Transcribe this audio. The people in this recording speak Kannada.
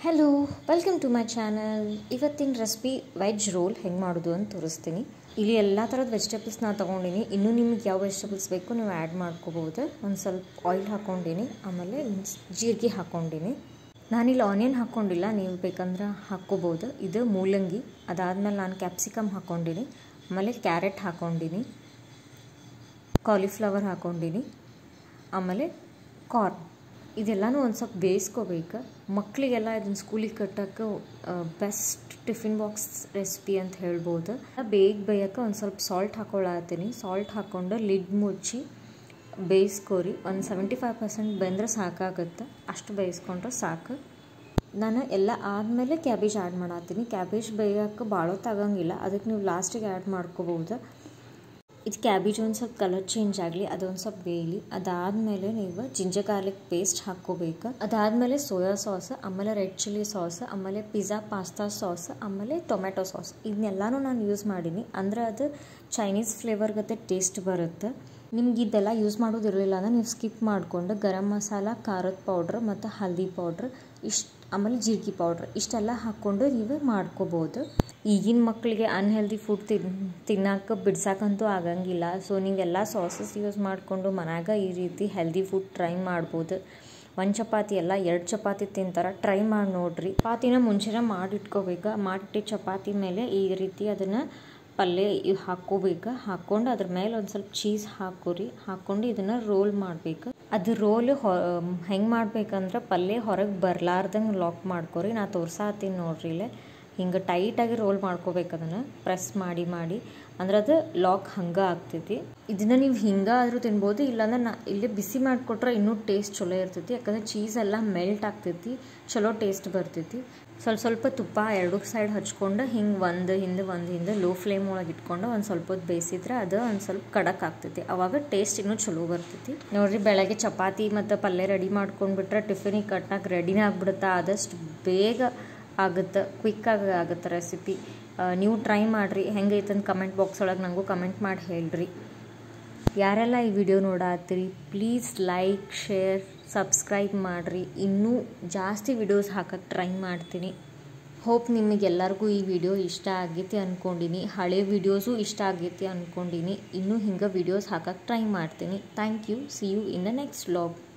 hello welcome to my channel ಇವತ್ತಿನ ರೆಸಿಪಿ ವೆಜ್ ರೋಲ್ ಹೆಂಗೆ ಮಾಡೋದು ಅಂತ ತೋರಿಸ್ತೀನಿ ಇಲ್ಲಿ ಎಲ್ಲ ಥರದ ವೆಜಿಟೇಬಲ್ಸ್ ನಾನು ತೊಗೊಂಡಿನಿ ಇನ್ನೂ ನಿಮ್ಗೆ ಯಾವ ವೆಜಿಟೇಬಲ್ಸ್ ಬೇಕು ನೀವು ಆ್ಯಡ್ ಮಾಡ್ಕೋಬೋದು ಒಂದು ಸ್ವಲ್ಪ ಆಯಿಲ್ ಹಾಕ್ಕೊಂಡಿನಿ ಆಮೇಲೆ ಜೀರಿಗೆ ಹಾಕ್ಕೊಂಡಿನಿ ನಾನಿಲ್ಲಿ ಆನಿಯನ್ ಹಾಕ್ಕೊಂಡಿಲ್ಲ ನೀವು ಬೇಕಂದ್ರೆ ಹಾಕ್ಕೋಬೋದು ಇದು ಮೂಲಂಗಿ ಅದಾದಮೇಲೆ ನಾನು ಕ್ಯಾಪ್ಸಿಕಮ್ ಹಾಕ್ಕೊಂಡಿನಿ ಆಮೇಲೆ ಕ್ಯಾರೆಟ್ ಹಾಕ್ಕೊಂಡಿನಿ ಕಾಲಿಫ್ಲವರ್ ಹಾಕ್ಕೊಂಡಿನಿ ಆಮೇಲೆ ಕಾರ್ನ್ ಇದೆಲ್ಲನೂ ಒಂದು ಸ್ವಲ್ಪ ಬೇಯಿಸ್ಕೋಬೇಕು ಮಕ್ಕಳಿಗೆಲ್ಲ ಇದನ್ನು ಸ್ಕೂಲಿಗೆ ಕಟ್ಟೋಕ್ಕೆ ಬೆಸ್ಟ್ ಟಿಫಿನ್ ಬಾಕ್ಸ್ ರೆಸಿಪಿ ಅಂತ ಹೇಳ್ಬೋದು ಬೇಗ ಬೇಯಕ್ಕೆ ಒಂದು ಸ್ವಲ್ಪ ಸಾಲ್ಟ್ ಹಾಕ್ಕೊಳತ್ತೀನಿ ಸಾಲ್ಟ್ ಹಾಕ್ಕೊಂಡು ಲಿಡ್ ಮುಚ್ಚಿ ಬೇಯಿಸ್ಕೋರಿ ಒಂದು ಸೆವೆಂಟಿ ಫೈವ್ ಪರ್ಸೆಂಟ್ ಬೆಂದರೆ ಸಾಕಾಗುತ್ತೆ ಅಷ್ಟು ಬೇಯಿಸ್ಕೊಂಡ್ರೆ ಸಾಕು ನಾನು ಎಲ್ಲ ಆದಮೇಲೆ ಕ್ಯಾಬೇಜ್ ಆ್ಯಡ್ ಮಾಡತ್ತೀನಿ ಕ್ಯಾಬೇಜ್ ಬೇಯೋಕ್ಕೆ ಭಾಳ ತಗಂಗಿಲ್ಲ ಅದಕ್ಕೆ ನೀವು ಲಾಸ್ಟಿಗೆ ಆ್ಯಡ್ ಮಾಡ್ಕೋಬೋದು ಇದು ಕ್ಯಾಬೇಜ್ ಒಂದು ಸ್ವಲ್ಪ ಕಲರ್ ಚೇಂಜ್ ಆಗಲಿ ಅದೊಂದು ಸ್ವಲ್ಪ ಬೇಯಲಿ ಅದಾದಮೇಲೆ ನೀವು ಜಿಂಜರ್ ಗಾರ್ಲಿಕ್ ಪೇಸ್ಟ್ ಹಾಕ್ಕೋಬೇಕು ಅದಾದಮೇಲೆ ಸೋಯಾ ಸಾಸ್ ಆಮೇಲೆ ರೆಡ್ ಚಿಲ್ಲಿ ಸಾಸ್ ಆಮೇಲೆ ಪಿಜ್ಜಾ ಪಾಸ್ತಾ ಸಾಸ್ ಆಮೇಲೆ ಟೊಮೆಟೊ ಸಾಸ್ ಇದನ್ನೆಲ್ಲನೂ ನಾನು ಯೂಸ್ ಮಾಡೀನಿ ಅಂದರೆ ಅದು ಚೈನೀಸ್ ಫ್ಲೇವರ್ ಗತೆ ಟೇಸ್ಟ್ ಬರುತ್ತೆ ನಿಮ್ಗೆ ಇದೆಲ್ಲ ಯೂಸ್ ಮಾಡೋದಿರಲಿಲ್ಲ ಅಂದರೆ ನೀವು ಸ್ಕಿಪ್ ಮಾಡಿಕೊಂಡು ಗರಂ ಮಸಾಲ ಖಾರದ ಪೌಡ್ರ್ ಮತ್ತು ಹಲ್ದಿ ಪೌಡ್ರ್ ಇಷ್ಟು ಆಮೇಲೆ ಜೀರಿಗೆ ಪೌಡ್ರ್ ಇಷ್ಟೆಲ್ಲ ಹಾಕ್ಕೊಂಡು ನೀವು ಮಾಡ್ಕೋಬೋದು ಈಗಿನ ಮಕ್ಕಳಿಗೆ ಅನ್ಹೆಲ್ದಿ ಫುಡ್ ತಿನ್ ತಿನ್ನೋಕೆ ಬಿಡ್ಸಕ್ಕಂತೂ ಆಗಂಗಿಲ್ಲ ಸೊ ನೀವೆಲ್ಲ ಸಾಸಸ್ ಯೂಸ್ ಮಾಡಿಕೊಂಡು ಮನ್ಯಾಗ ಈ ರೀತಿ ಹೆಲ್ದಿ ಫುಡ್ ಟ್ರೈ ಮಾಡ್ಬೋದು ಒಂದು ಚಪಾತಿ ಎಲ್ಲ ಎರಡು ಚಪಾತಿ ತಿಂತಾರೆ ಟ್ರೈ ಮಾಡಿ ನೋಡ್ರಿ ಚಪಾತಿನ ಮುಂಚೆನೇ ಮಾಡಿಟ್ಕೋಬೇಕು ಮಾಡಿಟ್ಟಿದ್ದ ಚಪಾತಿ ಮೇಲೆ ಈ ರೀತಿ ಅದನ್ನು ಪಲ್ಯ ಹಾಕ್ಕೋಬೇಕು ಹಾಕ್ಕೊಂಡು ಅದ್ರ ಮೇಲೆ ಒಂದು ಸ್ವಲ್ಪ ಚೀಸ್ ಹಾಕೋರಿ ಹಾಕ್ಕೊಂಡು ಇದನ್ನು ರೋಲ್ ಮಾಡಬೇಕು ಅದು ರೋಲ್ ಹೊ ಹೆಂಗೆ ಮಾಡ್ಬೇಕಂದ್ರೆ ಪಲ್ಯ ಹೊರಗೆ ಬರಲಾರ್ದಂಗೆ ಲಾಕ್ ಮಾಡ್ಕೊರಿ ನಾ ತೋರ್ಸಾತೀನಿ ನೋಡ್ರಿ ಇಲ್ಲೇ ಹಿಂಗೆ ಟೈಟಾಗಿ ರೋಲ್ ಮಾಡ್ಕೋಬೇಕು ಅದನ್ನು ಪ್ರೆಸ್ ಮಾಡಿ ಮಾಡಿ ಅಂದ್ರೆ ಅದು ಲಾಕ್ ಹಂಗೆ ಆಗ್ತೈತಿ ಇದನ್ನು ನೀವು ಹಿಂಗೆ ಆದರೂ ತಿನ್ಬೋದು ಇಲ್ಲಾಂದ್ರೆ ನಾ ಇಲ್ಲಿ ಬಿಸಿ ಮಾಡಿಕೊಟ್ರೆ ಇನ್ನೂ ಟೇಸ್ಟ್ ಚಲೋ ಇರ್ತೈತಿ ಯಾಕಂದ್ರೆ ಚೀಸ್ ಎಲ್ಲ ಮೆಲ್ಟ್ ಆಗ್ತೈತಿ ಚಲೋ ಟೇಸ್ಟ್ ಬರ್ತೈತಿ ಸ್ವಲ್ಪ ಸ್ವಲ್ಪ ತುಪ್ಪ ಎರಡು ಸೈಡ್ ಹಚ್ಕೊಂಡು ಹಿಂಗೆ ಒಂದು ಹಿಂದೆ ಒಂದು ಹಿಂದೆ ಲೋ ಫ್ಲೇಮ್ ಒಳಗೆ ಇಟ್ಕೊಂಡು ಒಂದು ಸ್ವಲ್ಪ ಹೊತ್ತು ಬೇಯಿಸಿದ್ರೆ ಅದು ಒಂದು ಸ್ವಲ್ಪ ಕಡಕ್ ಆಗ್ತೈತಿ ಅವಾಗ ಟೇಸ್ಟ್ ಇನ್ನೂ ಚಲೋ ಬರ್ತೈತಿ ನೋಡ್ರಿ ಬೆಳಗ್ಗೆ ಚಪಾತಿ ಮತ್ತು ಪಲ್ಯ ರೆಡಿ ಮಾಡ್ಕೊಂಡ್ಬಿಟ್ರೆ ಟಿಫಿನಿಗೆ ಕಟ್ನಾಕ ರೆಡಿನೇ ಆಗ್ಬಿಡುತ್ತೆ ಆದಷ್ಟು ಬೇಗ ಆಗುತ್ತೆ ಕ್ವಿಕ್ಕಾಗಿ ಆಗುತ್ತೆ ರೆಸಿಪಿ ನೀವು ಟ್ರೈ ಮಾಡಿರಿ ಹೆಂಗೈತೆ ಅಂತ ಕಮೆಂಟ್ ಬಾಕ್ಸ್ ಒಳಗೆ ನನಗೂ ಕಮೆಂಟ್ ಮಾಡಿ ಹೇಳ್ರಿ ಯಾರೆಲ್ಲ ಈ ವಿಡಿಯೋ ನೋಡತ್ತೀರಿ ಪ್ಲೀಸ್ ಲೈಕ್ ಶೇರ್ ಸಬ್ಸ್ಕ್ರೈಬ್ ಮಾಡಿರಿ ಇನ್ನೂ ಜಾಸ್ತಿ ವಿಡಿಯೋಸ್ ಹಾಕಕ್ಕೆ ಟ್ರೈ ಮಾಡ್ತೀನಿ ಹೋಪ್ ನಿಮಗೆಲ್ಲರಿಗೂ ಈ ವಿಡಿಯೋ ಇಷ್ಟ ಆಗೈತಿ ಅಂದ್ಕೊಂಡಿನಿ ಹಳೆ ವಿಡಿಯೋಸು ಇಷ್ಟ ಆಗೈತಿ ಅಂದ್ಕೊಂಡಿನಿ ಇನ್ನೂ ಹಿಂಗೆ ವಿಡಿಯೋಸ್ ಹಾಕಕ್ಕೆ ಟ್ರೈ ಮಾಡ್ತೀನಿ thank you see you in the next vlog